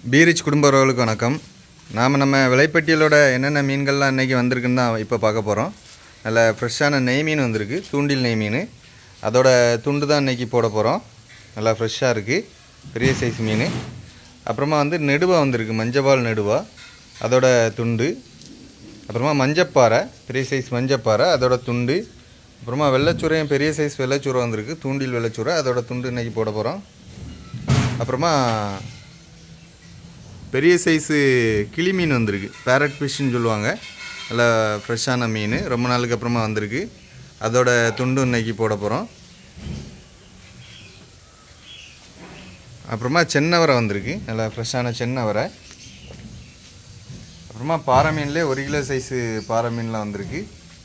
பீரிச் குடும்ப உறவுகளுக்கு வணக்கம் நாம் நம்ம விலைப்பட்டியலோட என்னென்ன மீன்கள்லாம் இன்றைக்கி வந்திருக்குன்னு தான் இப்போ பார்க்க போகிறோம் நல்ல ஃப்ரெஷ்ஷான நெய் மீன் வந்திருக்கு தூண்டில் நெய் மீன் அதோட துண்டு தான் இன்றைக்கி போட போகிறோம் நல்லா ஃப்ரெஷ்ஷாக இருக்குது பெரிய சைஸ் மீன் அப்புறமா வந்து நெடுவா வந்திருக்கு மஞ்சபால் நெடுவா அதோட துண்டு அப்புறமா மஞ்சப்பாறை பெரிய சைஸ் மஞ்சப்பாறை அதோட துண்டு அப்புறமா வெள்ளைச்சூரையும் பெரிய சைஸ் வெள்ளைச்சூரை வந்திருக்கு தூண்டில் வெள்ளைச்சூரை அதோட துண்டு இன்றைக்கி போட போகிறோம் அப்புறமா பெரிய சைஸு கிளி மீன் வந்திருக்கு பேரட் ஃபிஷ்ஷுன்னு சொல்லுவாங்க நல்லா ஃப்ரெஷ்ஷான மீன் ரொம்ப நாளுக்கு அப்புறமா வந்திருக்கு அதோட துண்டு இன்னைக்கு போட போகிறோம் அப்புறமா சென்னவரை வந்திருக்கு நல்லா ஃப்ரெஷ்ஷான சென்னவரை அப்புறமா பாறை மீன்லேயே ஒரு கிலோ சைஸு பாறை மீன்லாம் வந்திருக்கு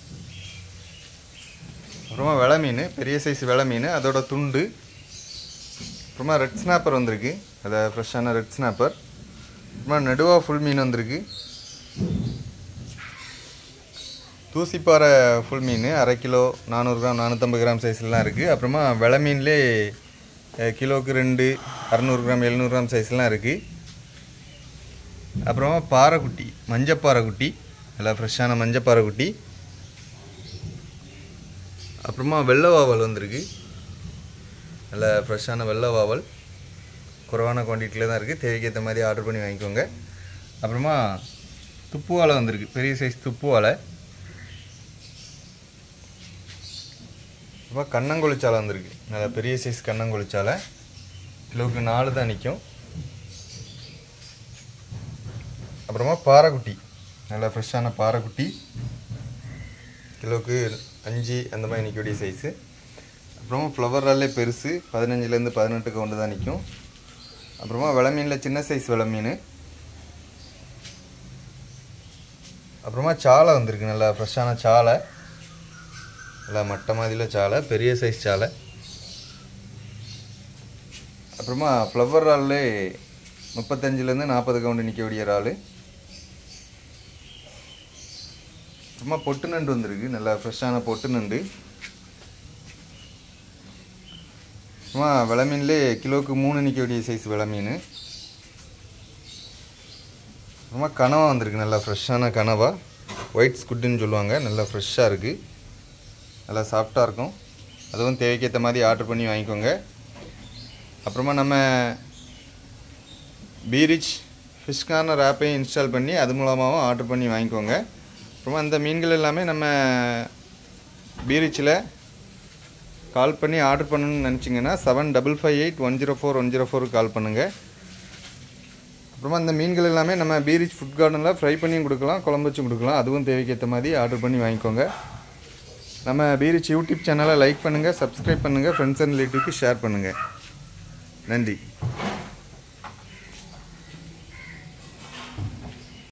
அப்புறமா வெலை மீன் பெரிய சைஸ் வெலை மீன் அதோட துண்டு அப்புறமா ரெட் ஸ்னாப்பர் வந்திருக்கு அதை ஃப்ரெஷ்ஷான ரெட் ஸ்னாப்பர் அப்புறமா நடுவா ஃபுல் மீன் வந்திருக்கு தூசிப்பாறை ஃபுல் மீன் அரை கிலோ நானூறு கிராம் நானூற்றம்பது கிராம் சைஸ்லாம் இருக்குது அப்புறமா வெலை மீன்லே அஹ், கிலோவுக்கு ரெண்டு அறநூறு கிராம் எழுநூறு கிராம் சைஸ்லாம் இருக்குது அப்புறமா பாறைக்குட்டி மஞ்சப்பாறை குட்டி நல்லா ஃப்ரெஷ்ஷான மஞ்சப்பாறை குட்டி அப்புறமா வெள்ளை வாவல் வந்திருக்கு நல்ல ஃப்ரெஷ்ஷான வெள்ளை வாவல் குறைவான குவான்டிட்டியில் தான் இருக்குது தேவைக்கு ஏற்ற மாதிரி ஆர்டர் பண்ணி வாங்கிக்கோங்க அப்புறமா துப்பு வாழை வந்திருக்கு பெரிய சைஸ் துப்பு வாழை அப்புறமா கண்ணங்கொழிச்சாலை வந்திருக்கு நல்ல பெரிய சைஸ் கண்ணங்கொழிச்சாலை கிலோவுக்கு நாலு தான் நிற்கும் அப்புறமா பாறைக்குட்டி நல்ல ஃப்ரெஷ்ஷான பாறைக்குட்டி கிலோவுக்கு அஞ்சு அந்த மாதிரி நிற்கக்கூடிய சைஸு அப்புறமா ஃப்ளவர் ராலே பெருசு பதினஞ்சுலேருந்து பதினெட்டுக்கு கொண்டு தான் நிற்கும் அப்புறமா விலை மீனில் சின்ன சைஸ் விலை மீன் அப்புறமா சாலை வந்திருக்கு நல்லா ஃப்ரெஷ்ஷான சாலை நல்லா மட்டை மாதிரியில் சாலை பெரிய சைஸ் சாலை அப்புறமா ஃப்ளவர் ரால்லே முப்பத்தஞ்சுலேருந்து நாற்பது கவுண்டு நிற்கக்கூடிய இறால் அப்புறமா பொட்டு நண்டு வந்திருக்கு நல்லா ஃப்ரெஷ்ஷான பொட்டு நண்டு அப்புறமா விலை மீன்லே கிலோவுக்கு மூணு நிற்கக்கூடிய சைஸ் விலை மீன் அப்புறமா கனவா வந்திருக்கு நல்லா ஃப்ரெஷ்ஷான கனவா ஒயிட் ஸ்குட்டுன்னு சொல்லுவாங்க நல்லா ஃப்ரெஷ்ஷாக இருக்குது நல்லா சாஃப்டாக இருக்கும் அதுவும் தேவைக்கேற்ற மாதிரி ஆர்டர் பண்ணி வாங்கிக்கோங்க அப்புறமா நம்ம பீரிச் ஃபிஷ் கார்னர் ஆப்பையும் இன்ஸ்டால் பண்ணி அது மூலமாகவும் ஆர்டர் பண்ணி வாங்கிக்கோங்க அப்புறமா அந்த மீன்கள் எல்லாமே நம்ம பீரிச்சில் கால் பண்ணி ஆர்டர் பண்ணணும்னு நினச்சிங்கன்னா seven double five eight one zero four one zero ஃபோருக்கு கால் பண்ணுங்கள் அப்புறமா அந்த மீன்கள் எல்லாமே நம்ம பீரிச் ஃபுட் கார்டனில் ஃப்ரை பண்ணியும் கொடுக்கலாம் குழம்பு வச்சும் கொடுக்கலாம் அதுவும் தேவைக்கேற்ற மாதிரி ஆர்டர் பண்ணி வாங்கிக்கோங்க நம்ம பீரிச் யூடியூப் சேனலை லைக் பண்ணுங்கள் சப்ஸ்கிரைப் பண்ணுங்கள் ஃப்ரெண்ட்ஸ் அண்ட் ரிலேட்டிவ்க்கு ஷேர் பண்ணுங்கள் நன்றி